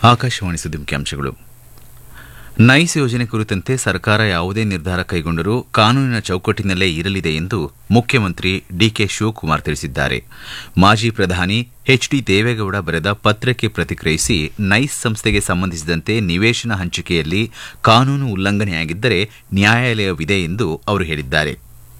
ಆಕಾಶವಾಣಿ ಸುದ್ದಿ ಮುಖ್ಯಾಂಶಗಳು ನೈಸ್ ಯೋಜನೆ ಕುರಿತಂತೆ ಸರ್ಕಾರ ಯಾವುದೇ ನಿರ್ಧಾರ ಕೈಗೊಂಡರೂ ಕಾನೂನಿನ ಚೌಕಟ್ಟಿನಲ್ಲೇ ಇರಲಿದೆ ಎಂದು ಮುಖ್ಯಮಂತ್ರಿ ಡಿಕೆ ಶಿವಕುಮಾರ್ ತಿಳಿಸಿದ್ದಾರೆ ಮಾಜಿ ಪ್ರಧಾನಿ ಎಚ್ಡಿ ದೇವೇಗೌಡ ಬರೆದ ಪತ್ರಕ್ಕೆ ಪ್ರತಿಕ್ರಿಯಿಸಿ ನೈಸ್ ಸಂಸ್ಥೆಗೆ ಸಂಬಂಧಿಸಿದಂತೆ ನಿವೇಶನ ಹಂಚಿಕೆಯಲ್ಲಿ ಕಾನೂನು ಉಲ್ಲಂಘನೆಯಾಗಿದ್ದರೆ ನ್ಯಾಯಾಲಯವಿದೆ ಎಂದು ಅವರು ಹೇಳಿದ್ದಾರೆ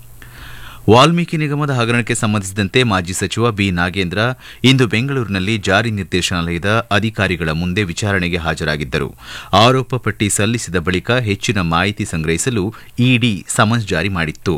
ವಾಲ್ಮೀಕಿ ನಿಗಮದ ಹಗರಣಕ್ಕೆ ಸಂಬಂಧಿಸಿದಂತೆ ಮಾಜಿ ಸಚಿವ ಬಿ ನಾಗೇಂದ್ರ ಇಂದು ಬೆಂಗಳೂರಿನಲ್ಲಿ ಜಾರಿ ನಿರ್ದೇಶನಾಲಯದ ಅಧಿಕಾರಿಗಳ ಮುಂದೆ ವಿಚಾರಣೆಗೆ ಹಾಜರಾಗಿದ್ದರು ಆರೋಪ ಪಟ್ಟಿ ಸಲ್ಲಿಸಿದ ಬಳಿಕ ಹೆಚ್ಚಿನ ಮಾಹಿತಿ ಸಂಗ್ರಹಿಸಲು ಇಡಿ ಸಮನ್ಸ್ ಜಾರಿ ಮಾಡಿತ್ತು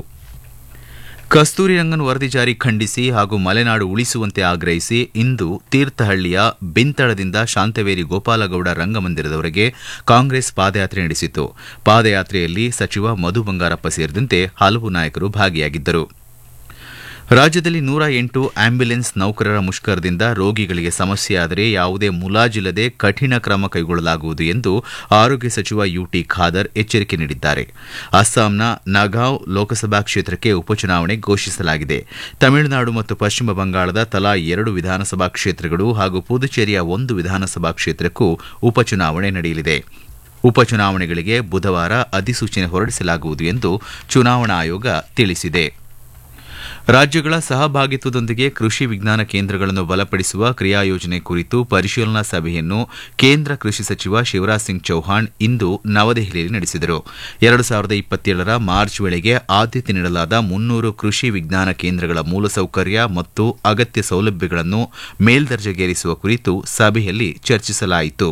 ಕಸ್ತೂರಿ ರಂಗನ್ ವರದಿ ಜಾರಿ ಖಂಡಿಸಿ ಹಾಗೂ ಮಲೆನಾಡು ಉಳಿಸುವಂತೆ ಆಗ್ರಹಿಸಿ ಇಂದು ತೀರ್ಥಹಳ್ಳಿಯ ಬಿಂತಳದಿಂದ ಶಾಂತವೇರಿ ಗೋಪಾಲಗೌಡ ರಂಗಮಂದಿರದವರೆಗೆ ಕಾಂಗ್ರೆಸ್ ಪಾದಯಾತ್ರೆ ನಡೆಸಿತು ಪಾದಯಾತ್ರೆಯಲ್ಲಿ ಸಚಿವ ಮಧು ಬಂಗಾರಪ್ಪ ಸೇರಿದಂತೆ ಹಲವು ನಾಯಕರು ಭಾಗಿಯಾಗಿದ್ದರು ರಾಜ್ಯದಲ್ಲಿ ನೂರ ಎಂಟು ಆಂಬ್ಯುಲೆನ್ಸ್ ನೌಕರರ ಮುಷ್ಕರದಿಂದ ರೋಗಿಗಳಿಗೆ ಸಮಸ್ಯೆಯಾದರೆ ಯಾವುದೇ ಮುಲಾಜಿಲ್ಲದೆ ಕಠಿಣ ಕ್ರಮ ಕೈಗೊಳ್ಳಲಾಗುವುದು ಎಂದು ಆರೋಗ್ಯ ಸಚಿವ ಯುಟಿ ಖಾದರ್ ಎಚ್ಚರಿಕೆ ನೀಡಿದ್ದಾರೆ ಅಸ್ಸಾಂನ ನಗಾಂವ್ ಲೋಕಸಭಾ ಕ್ಷೇತ್ರಕ್ಕೆ ಉಪಚುನಾವಣೆ ಘೋಷಿಸಲಾಗಿದೆ ತಮಿಳುನಾಡು ಮತ್ತು ಪಶ್ಚಿಮ ಬಂಗಾಳದ ತಲಾ ಎರಡು ವಿಧಾನಸಭಾ ಕ್ಷೇತ್ರಗಳು ಹಾಗೂ ಪುದುಚೇರಿಯ ಒಂದು ವಿಧಾನಸಭಾ ಕ್ಷೇತ್ರಕ್ಕೂ ಉಪಚುನಾವಣೆ ನಡೆಯಲಿದೆ ಉಪಚುನಾವಣೆಗಳಿಗೆ ಬುಧವಾರ ಅಧಿಸೂಚನೆ ಹೊರಡಿಸಲಾಗುವುದು ಎಂದು ಚುನಾವಣಾ ಆಯೋಗ ತಿಳಿಸಿದೆ ರಾಜ್ಯಗಳ ಸಹಭಾಗಿತ್ವದೊಂದಿಗೆ ಕೃಷಿ ವಿಜ್ಞಾನ ಕೇಂದ್ರಗಳನ್ನು ಬಲಪಡಿಸುವ ಕ್ರಿಯಾಯೋಜನೆ ಕುರಿತು ಪರಿಶೀಲನಾ ಸಭೆಯನ್ನು ಕೇಂದ್ರ ಕೃಷಿ ಸಚಿವ ಶಿವರಾಜ್ ಸಿಂಗ್ ಚೌಹಾಣ್ ಇಂದು ನವದೆಹಲಿಯಲ್ಲಿ ನಡೆಸಿದರು ಎರಡು ಸಾವಿರದ ಇಪ್ಪತ್ತೇಳರ ಮಾರ್ಚ್ ವೇಳೆಗೆ ಆದ್ಯತೆ ನೀಡಲಾದ ಮುನ್ನೂರು ಕೃಷಿ ವಿಜ್ಞಾನ ಕೇಂದ್ರಗಳ ಮೂಲಸೌಕರ್ಯ ಮತ್ತು ಅಗತ್ಯ ಸೌಲಭ್ಯಗಳನ್ನು ಮೇಲ್ದರ್ಜೆಗೇರಿಸುವ ಕುರಿತು ಸಭೆಯಲ್ಲಿ ಚರ್ಚಿಸಲಾಯಿತು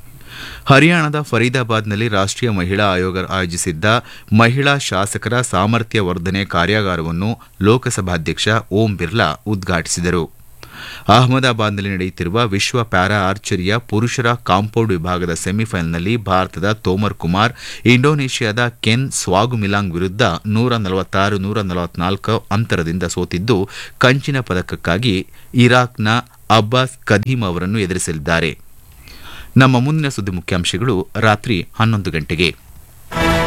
ಹರಿಯಾಣದ ಫರೀದಾಬಾದ್ನಲ್ಲಿ ರಾಷ್ಟೀಯ ಮಹಿಳಾ ಆಯೋಗ ಆಯೋಜಿಸಿದ್ದ ಮಹಿಳಾ ಶಾಸಕರ ಸಾಮರ್ಥ್ಯ ವರ್ಧನೆ ಕಾರ್ಯಾಗಾರವನ್ನು ಲೋಕಸಭಾಧ್ಯಕ್ಷ ಓಂ ಬಿರ್ಲಾ ಉದ್ಘಾಟಿಸಿದರು ಅಹಮದಾಬಾದ್ನಲ್ಲಿ ನಡೆಯುತ್ತಿರುವ ವಿಶ್ವ ಪ್ಯಾರಾ ಆರ್ಚರಿಯ ಪುರುಷರ ಕಾಂಪೌಂಡ್ ವಿಭಾಗದ ಸೆಮಿಫೈನಲ್ನಲ್ಲಿ ಭಾರತದ ತೋಮರ್ ಕುಮಾರ್ ಇಂಡೋನೇಷ್ಯಾದ ಕೆನ್ ಸ್ವಾಗುಮಿಲಾಂಗ್ ವಿರುದ್ಧ ನೂರ ನಲವತ್ತಾರು ನೂರ ನಲವತ್ನಾಲ್ಕು ಅಂತರದಿಂದ ಸೋತಿದ್ದು ಕಂಚಿನ ಪದಕಕ್ಕಾಗಿ ಇರಾಕ್ನ ಅಬ್ಬಾಸ್ ಕದೀಮ್ ಅವರನ್ನು ಎದುರಿಸಲಿದ್ದಾರೆ ನಮ್ಮ ಮುಂದಿನ ಸುದ್ದಿ ಮುಖ್ಯಾಂಶಗಳು ರಾತ್ರಿ ಹನ್ನೊಂದು ಗಂಟೆಗೆ